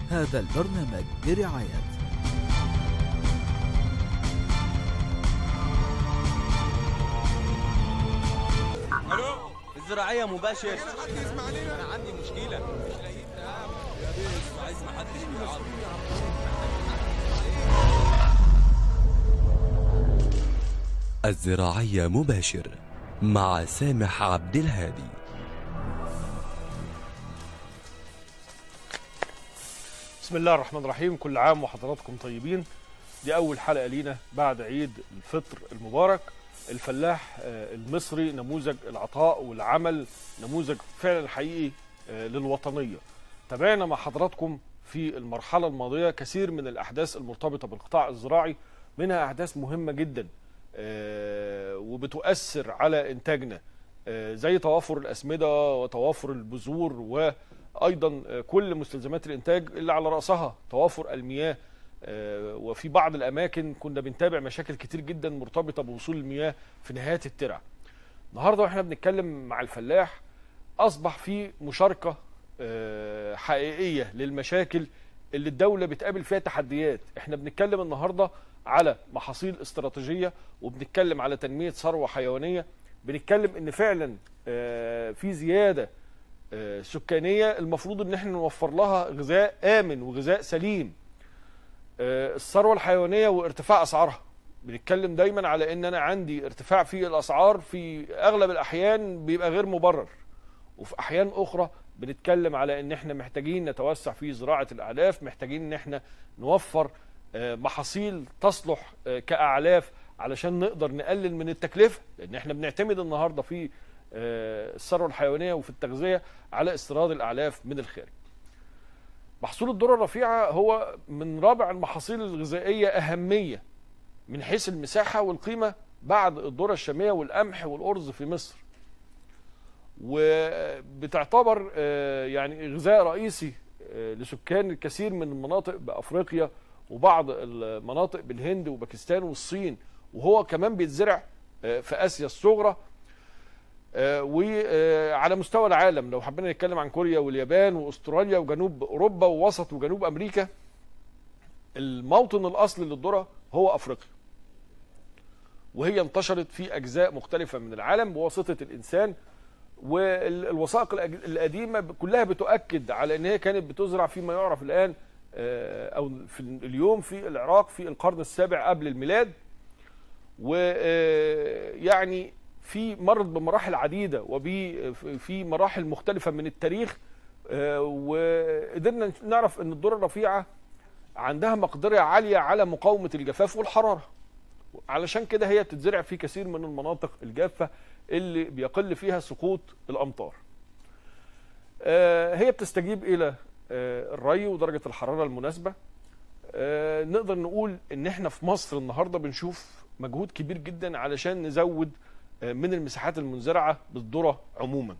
هذا البرنامج برعاية الو الزراعيه مباشر انا عندي مشكله مش لاقيين يا بيه عايز ما حدش بيعرف الزراعية مباشر مع سامح عبد الهادي بسم الله الرحمن الرحيم كل عام وحضراتكم طيبين دي أول حلقة لينا بعد عيد الفطر المبارك الفلاح آه، المصري نموذج العطاء والعمل نموذج فعلا حقيقي آه، للوطنية تابعنا مع حضراتكم في المرحلة الماضية كثير من الأحداث المرتبطة بالقطاع الزراعي منها أحداث مهمة جدا آه، وبتؤثر على إنتاجنا آه، زي توافر الأسمدة وتوافر البذور وأيضا آه، كل مستلزمات الإنتاج اللي على رأسها توافر المياه آه، وفي بعض الأماكن كنا بنتابع مشاكل كتير جدا مرتبطة بوصول المياه في نهايات الترع النهاردة واحنا بنتكلم مع الفلاح أصبح في مشاركة آه، حقيقية للمشاكل اللي الدولة بتقابل فيها تحديات احنا بنتكلم النهاردة على محاصيل استراتيجية وبنتكلم على تنمية ثروة حيوانية بنتكلم ان فعلا آه، في زيادة آه، سكانية المفروض ان احنا نوفر لها غذاء آمن وغذاء سليم آه، الثروة الحيوانية وارتفاع أسعارها بنتكلم دايما على ان انا عندي ارتفاع في الاسعار في اغلب الاحيان بيبقى غير مبرر وفي احيان اخرى بنتكلم على ان احنا محتاجين نتوسع في زراعه الاعلاف محتاجين ان احنا نوفر آه، محاصيل تصلح آه، كاعلاف علشان نقدر نقلل من التكلفه لان احنا بنعتمد النهارده في آه، الثروه الحيوانيه وفي التغذيه على استيراد الاعلاف من الخارج محصول الذره الرفيعه هو من رابع المحاصيل الغذائيه اهميه من حيث المساحه والقيمه بعد الذره الشاميه والقمح والارز في مصر وبتعتبر آه، يعني غذاء رئيسي آه، لسكان الكثير من المناطق بافريقيا وبعض المناطق بالهند وباكستان والصين وهو كمان بيتزرع آه، في اسيا الصغرى وعلى مستوى العالم لو حبينا نتكلم عن كوريا واليابان واستراليا وجنوب اوروبا ووسط وجنوب امريكا الموطن الاصلي للذره هو افريقيا وهي انتشرت في اجزاء مختلفه من العالم بواسطه الانسان والوثائق الأج- القديمه ب- كلها بتؤكد على ان هي كانت بتزرع فيما يعرف الان آه، او في اليوم في العراق في القرن السابع قبل الميلاد ويعني في مرت بمراحل عديده وفي مراحل مختلفه من التاريخ آه، وقدرنا نعرف ان الذره الرفيعه عندها مقدره عاليه على مقاومه الجفاف والحراره علشان كده هي بتتزرع في كثير من المناطق الجافه اللي بيقل فيها سقوط الامطار. آه، هي بتستجيب الى آه، الري ودرجه الحراره المناسبه. آه، نقدر نقول ان احنا في مصر النهارده بنشوف مجهود كبير جدا علشان نزود آه، من المساحات المنزرعه بالذره عموما.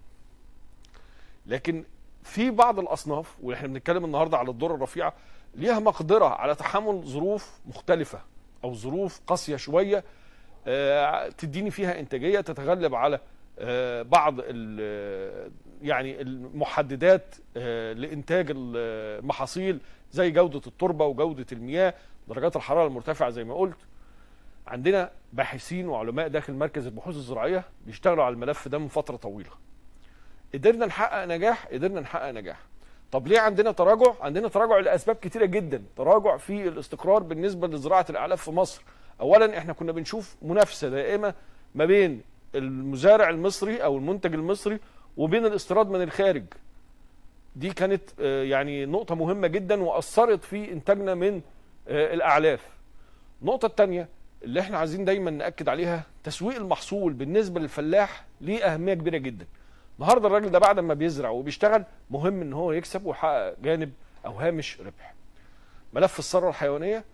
لكن في بعض الاصناف واحنا بنتكلم النهارده على الذره الرفيعه ليها مقدره على تحمل ظروف مختلفه او ظروف قاسيه شويه آه، تديني فيها انتاجيه تتغلب على آه، بعض ال- يعني المحددات آه، لانتاج المحاصيل زي جوده التربه وجوده المياه درجات الحراره المرتفعه زي ما قلت عندنا باحثين وعلماء داخل مركز البحوث الزراعيه بيشتغلوا على الملف ده من فتره طويله قدرنا نحقق نجاح قدرنا نحقق نجاح طب ليه عندنا تراجع عندنا تراجع لاسباب كتيره جدا تراجع في الاستقرار بالنسبه لزراعه الاعلاف في مصر اولا احنا كنا بنشوف منافسه دائمه ما بين المزارع المصري او المنتج المصري وبين الاستيراد من الخارج دي كانت آه، يعني نقطه مهمه جدا واثرت في انتاجنا من آه، الاعلاف النقطه الثانيه اللي احنا عايزين دايما ناكد عليها تسويق المحصول بالنسبه للفلاح ليه اهميه كبيره جدا النهارده الراجل ده بعد ما بيزرع وبيشتغل مهم ان هو يكسب ويحقق جانب او هامش ربح ملف الثروه الحيوانيه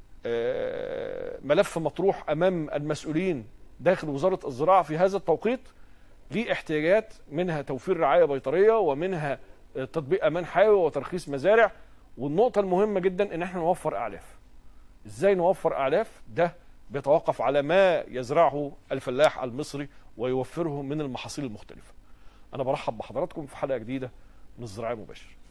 آه، ملف مطروح امام المسؤولين داخل وزاره الزراعه في هذا التوقيت ليه احتياجات منها توفير رعايه بيطريه ومنها آه، تطبيق امان حيوي وترخيص مزارع والنقطه المهمه جدا ان احنا نوفر اعلاف ازاي نوفر اعلاف ده بيتوقف على ما يزرعه الفلاح المصري ويوفره من المحاصيل المختلفه انا برحب بحضراتكم في حلقه جديده من الزراعه مباشر